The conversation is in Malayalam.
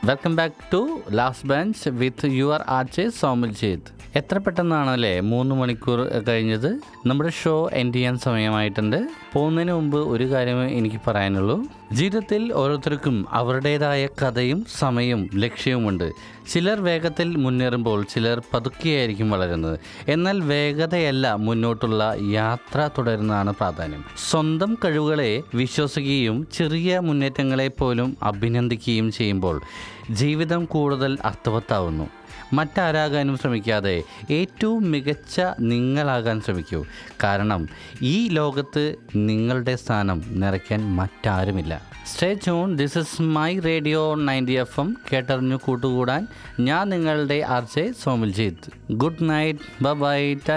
welcome back to last bench with your RJ Somil ചെയ്ത് എത്ര പെട്ടെന്നാണല്ലേ മൂന്ന് മണിക്കൂർ കഴിഞ്ഞത് നമ്മുടെ ഷോ എൻഡ് ചെയ്യാൻ സമയമായിട്ടുണ്ട് പോകുന്നതിന് മുമ്പ് ഒരു കാര്യമേ എനിക്ക് പറയാനുള്ളൂ ജീവിതത്തിൽ ഓരോരുത്തർക്കും അവരുടേതായ കഥയും സമയവും ലക്ഷ്യവുമുണ്ട് ചിലർ വേഗത്തിൽ മുന്നേറുമ്പോൾ ചിലർ പതുക്കെയായിരിക്കും വളരുന്നത് എന്നാൽ വേഗതയല്ല മുന്നോട്ടുള്ള യാത്ര തുടരുന്നതാണ് പ്രാധാന്യം സ്വന്തം കഴിവുകളെ വിശ്വസിക്കുകയും ചെറിയ മുന്നേറ്റങ്ങളെ പോലും അഭിനന്ദിക്കുകയും ചെയ്യുമ്പോൾ ജീവിതം കൂടുതൽ അർത്ഥവത്താവുന്നു മറ്റാരാകാനും ശ്രമിക്കാതെ ഏറ്റവും മികച്ച നിങ്ങളാകാൻ ശ്രമിക്കൂ കാരണം ഈ ലോകത്ത് നിങ്ങളുടെ സ്ഥാനം നിറയ്ക്കാൻ മറ്റാരുമില്ല stay tune this is my radio ninety F M കേട്ടറിഞ്ഞു കൂട്ടുകൂടാൻ ഞാൻ നിങ്ങളുടെ RJ Somiljith good night by